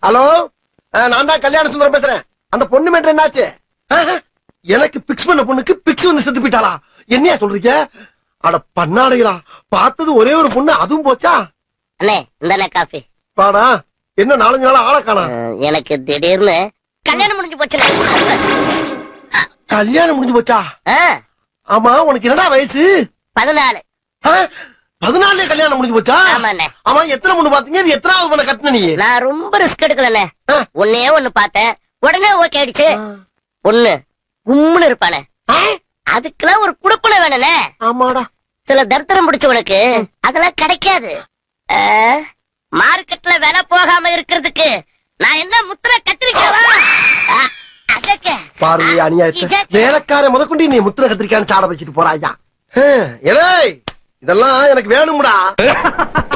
Hello நான் தான் கல்யாண சுந்தரம் பேசுறேன் அந்த பொண்ணு மேட்டர் என்னாச்சு ஆஹ், எனக்கு பிக்ஸ் பண்ண பொண்ணுக்கு பிக்ஸ் வந்து செத்து போயிட்டாளா என்னையா சொல்றீங்க அட பண்ணாடைகளா பார்த்தது ஒரே ஒரு பொண்ணு அதுவும் போச்சா அண்ணே இந்த காஃபி பாடா என்ன நாலஞ்சு நாள் ஆளை காணா அஹ், எனக்கு திடீர்னு கல்யாணம் முடிஞ்சு போச்சுண்ணே கல்யாணம் முடிஞ்சு போச்சா ஆ, ஆமா உனக்கு என்னடா வயசு பதினாலு பதினாலே கல்யாணம் முடிஞ்சு போச்சா ஆமாண்ணே ஆமா எத்தனை பொண்ணு பாத்தீங்க இது எத்தனாவது பொண்ணை கட்டின நீ நான் ரொம்ப ரிஸ்க் எடுக்கலண்ணே ஆ. ஒன்னே ஒண்ணு பார்த்தேன் உடனே ஓகே ஆயிடுச்சு பொண்ணு கும்முன்னு இருப்பானே அதுக்கெல்லாம் ஒரு குடுப்பனை வேணுண்ணே ஆமாடா சில தரித்திரம் பிடிச்சவனுக்கு அதெல்லாம் கிடைக்காது ஆ, மார்க்கெட்ல விலை போகாம இருக்கிறதுக்கு நான் என்ன முத்திர கத்திரிக்கவா ஆ, அதக்க. பாரு அநியாயத்தை இஜக்க. வேலைக்கார முதற்கொண்டு நீ முத்திர கத்திரிக்கான்னு சாட வச்சுட்டு போறாயா ஏலே இதெல்லாம் எனக்கு வேணும்டா